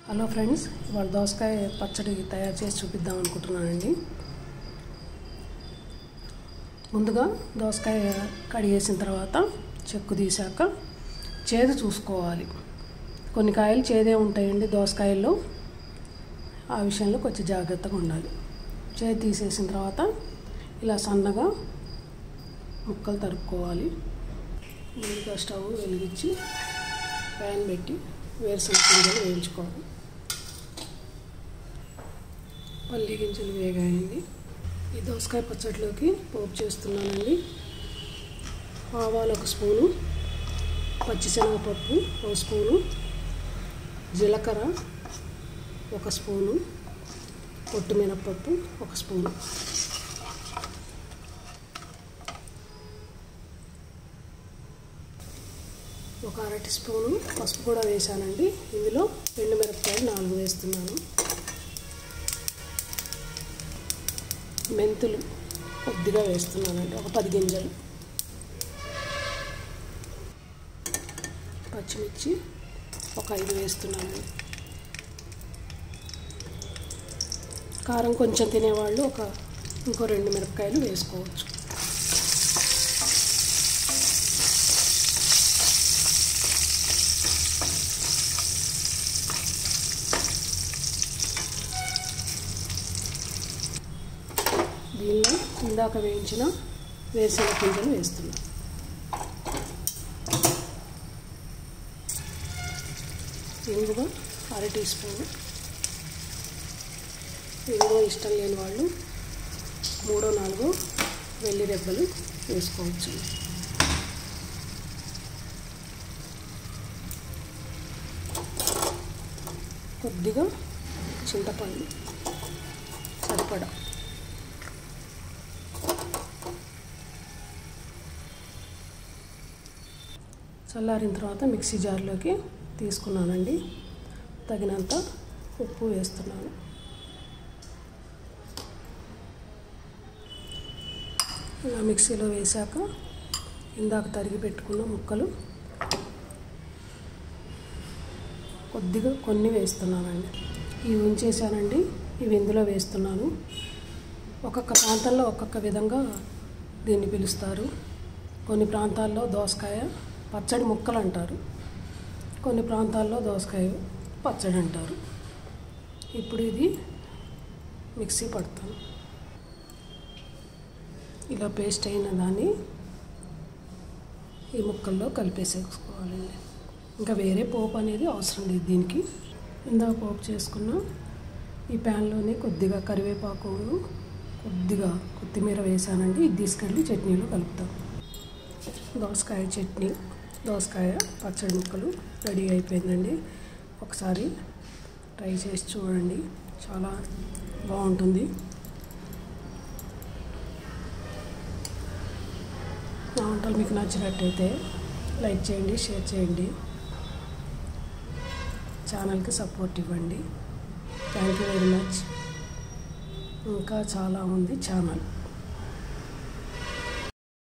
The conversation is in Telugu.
హలో ఫ్రెండ్స్ ఇవాళ దోసకాయ పచ్చడి తయారు చేసి చూపిద్దాం అనుకుంటున్నానండి ముందుగా దోసకాయ కడిగేసిన తర్వాత చెక్కు తీసాక చేదు చూసుకోవాలి కొన్ని కాయలు చేదే ఉంటాయండి దోసకాయల్లో ఆ విషయంలో కొంచెం జాగ్రత్తగా ఉండాలి చేదు తీసేసిన తర్వాత ఇలా సన్నగా ముక్కలు తరుక్కోవాలి ముందుగా స్టవ్ వెలిగించి ప్యాన్ పెట్టి వేరుశనగ గింజలు వేయించుకోవాలి పల్లి గింజలు వేగాయండి ఈ దోసకాయ పచ్చడిలోకి పోపు చేస్తున్నానండి ఆవాలు ఒక స్పూను పచ్చిశనగపప్పు ఒక స్పూను జీలకర్ర ఒక స్పూను పొట్టు మినపప్పు ఒక స్పూను ఒక అరటి స్పూను పసుపు కూడా వేసానండి ఇందులో ఎండు మిరపకాయలు నాలుగు వేస్తున్నాను మెంతులు కొద్దిగా వేస్తున్నానండి ఒక పది గింజలు పచ్చిమిర్చి ఒక ఐదు వేస్తున్నానండి కారం కొంచెం తినేవాళ్ళు ఒక ఇంకో రెండు మిరపకాయలు వేసుకోవచ్చు దీనిలో ఇందాక వేయించిన వేరుశనగ గింజలు వేస్తున్నాం ఇంగువ అర టీ స్పూన్ ఇంగువ ఇష్టం లేని వాళ్ళు మూడో నాలుగో వెల్లి రెబ్బలు వేసుకోవచ్చు కొద్దిగా చింతపండు సరిపడా చల్లారిన తర్వాత మిక్సీ జార్లోకి తీసుకున్నానండి తగినంత ఉప్పు వేస్తున్నాను ఇలా మిక్సీలో వేశాక ఇందాక తరిగి పెట్టుకున్న ముక్కలు కొద్దిగా కొన్ని వేస్తున్నానండి ఇవి ఉంచేసానండి ఇవి ఇందులో వేస్తున్నాను ఒక్కొక్క ప్రాంతంలో ఒక్కొక్క విధంగా దీన్ని పిలుస్తారు కొన్ని ప్రాంతాల్లో దోసకాయ పచ్చడి ముక్కలు అంటారు కొన్ని ప్రాంతాల్లో దోసకాయ పచ్చడి అంటారు ఇప్పుడు ఇది మిక్సీ పడతాను ఇలా పేస్ట్ అయిన దాన్ని ఈ ముక్కల్లో కలిపేసేసుకోవాలండి ఇంకా వేరే పోపు అనేది అవసరం లేదు దీనికి ఇందాక పోపు చేసుకున్న ఈ ప్యాన్లోనే కొద్దిగా కరివేపాకు కొద్దిగా కొత్తిమీర వేసానండి ఇది తీసుకెళ్ళి చట్నీలో కలుపుతాం దోసకాయ చట్నీ దోసకాయ పచ్చడి ముక్కలు రెడీ అయిపోయిందండి ఒకసారి ట్రై చేసి చూడండి చాలా బాగుంటుంది నా వంటలు మీకు నచ్చినట్టయితే లైక్ చేయండి షేర్ చేయండి ఛానల్కి సపోర్ట్ ఇవ్వండి థ్యాంక్ యూ వెరీ మచ్ ఇంకా చాలా ఉంది ఛానల్